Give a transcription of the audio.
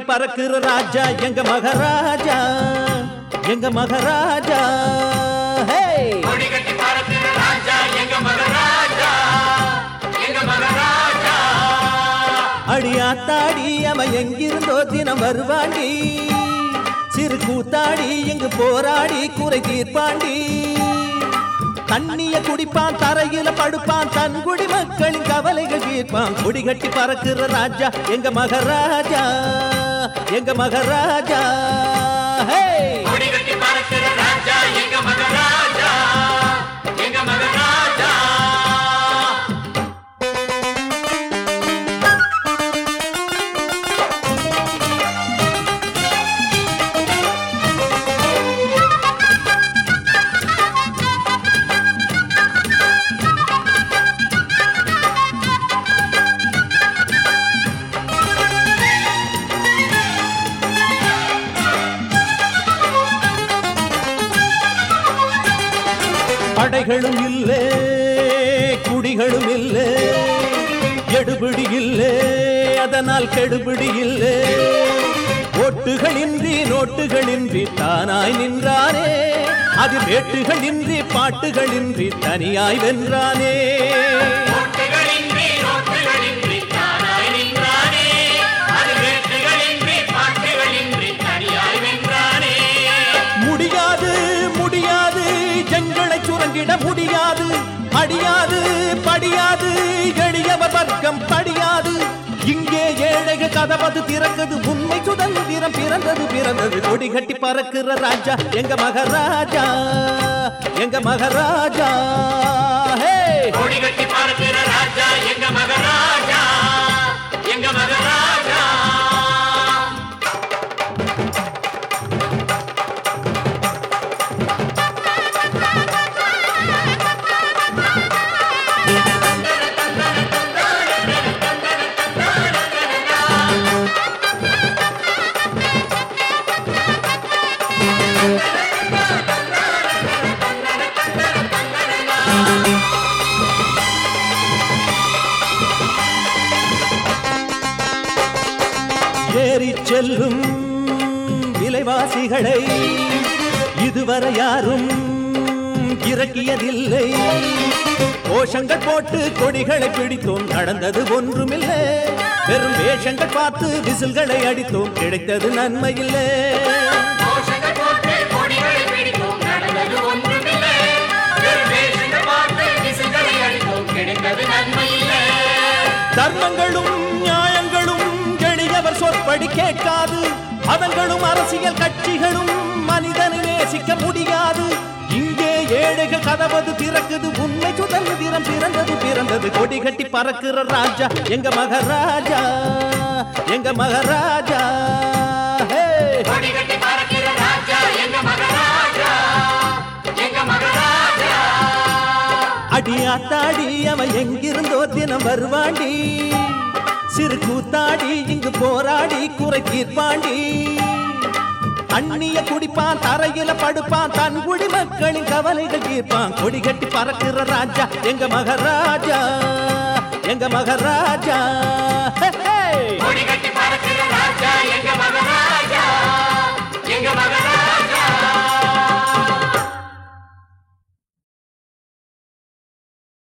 பறக்குற ராஜா எங்க மகாராஜா எங்க மகாராஜா ஹே கொடி கட்டி பறக்கிற ராஜா எங்க மகராஜா எங்க மகராஜா அடியாத்தாடி அவன் எங்கிருந்தோ தினம் வருவாண்டி சிறு கூத்தாடி எங்கு போராடி குறை தீர்ப்பாண்டி தண்ணிய குடிப்பான் தரையில படுப்பான் தன் குடி மக்களின் கவலைகள் தீர்ப்பான் குடி கட்டி பறக்குற ராஜா எங்க மகாராஜா எங்க மகாராஜா ஹே கொடி கட்டி பறக்கிற ராஜா எங்க மகராஜா எங்க மகராஜா படைகளும் இல்லே குடிகளும் இல்லே எடுபிடி இல்லே அதனால் கெடுபிடி இல்லே ஓட்டுகளின்றி நோட்டுகளின்றி தானாய் நின்றானே அது வேட்டுகளின்றி பாட்டுகளின்றி தனியாய் வென்றானே ஓட்டுகளின்றி நோட்டுகளின்றி தானாய் நின்றானே அது வேட்டுகளின்றி பாட்டுகளின்றி தனியாய் வென்றானே முடியாது முடியாது எங்களை சுரங்கிட முடியாது அடியாது படியாது எளியவர் வர்க்கம் படியாது இங்கே ஏழைக கதவது திறக்குது உண்மை சுதந்திரம் பிறந்தது பிறந்தது கொடி கட்டி பறக்குற ராஜா எங்க மகாராஜா எங்க மகாராஜா ஹே கொடி கட்டி பறக்கிற ராஜா எங்க மகராஜா எங்க மகராஜா ஏறி செல்லும் விலைவாசிகளை இதுவரை யாரும் இறக்கியதில்லை கோஷங்கள் போட்டு கொடிகளை பிடித்தோம் நடந்தது ஒன்றுமில்லை பெரும் வேஷங்கள் பார்த்து விசில்களை அடித்தோம் கிடைத்தது நன்மையில்லை கோஷங்கள் போட்டு கொடிகளை பிடித்தோம் நடந்தது ஒன்றுமில்லை வெறும் வேஷங்கள் பார்த்து விசில்களை அடித்தோம் கிடைத்தது நன்மையில்லை தர்மங்களும் நியாயங்களும் எளியவர் சொற்படி கேட்காது மதங்களும் அரசியல் கட்சிகளும் மனிதனை நேசிக்க முடியாது இங்கே ஏழைகள் கதவது திறக்குது உண்மை சுதந்திரம் பிறந்தது பிறந்தது கொடி கட்டி பறக்குற ராஜா எங்க மகாராஜா எங்க மகாராஜா ஹே கொடி கட்டி பறக்கிற ராஜா எங்க மகராஜா எங்க மகராஜா அடியாத்தாடி அவன் எங்கிருந்தோ தினம் வருவாண்டி சிறு கூத்தாடி இங்கு போராடி குறை தீர்ப்பாண்டி அண்ணிய குடிப்பான் தரையில படுப்பான் தன் குடி மக்களின் கவலைகள் தீர்ப்பான் கொடி கட்டி பறக்குற ராஜா எங்க மகாராஜா எங்க மகாராஜா ஹே, ஹே. கொடி கட்டி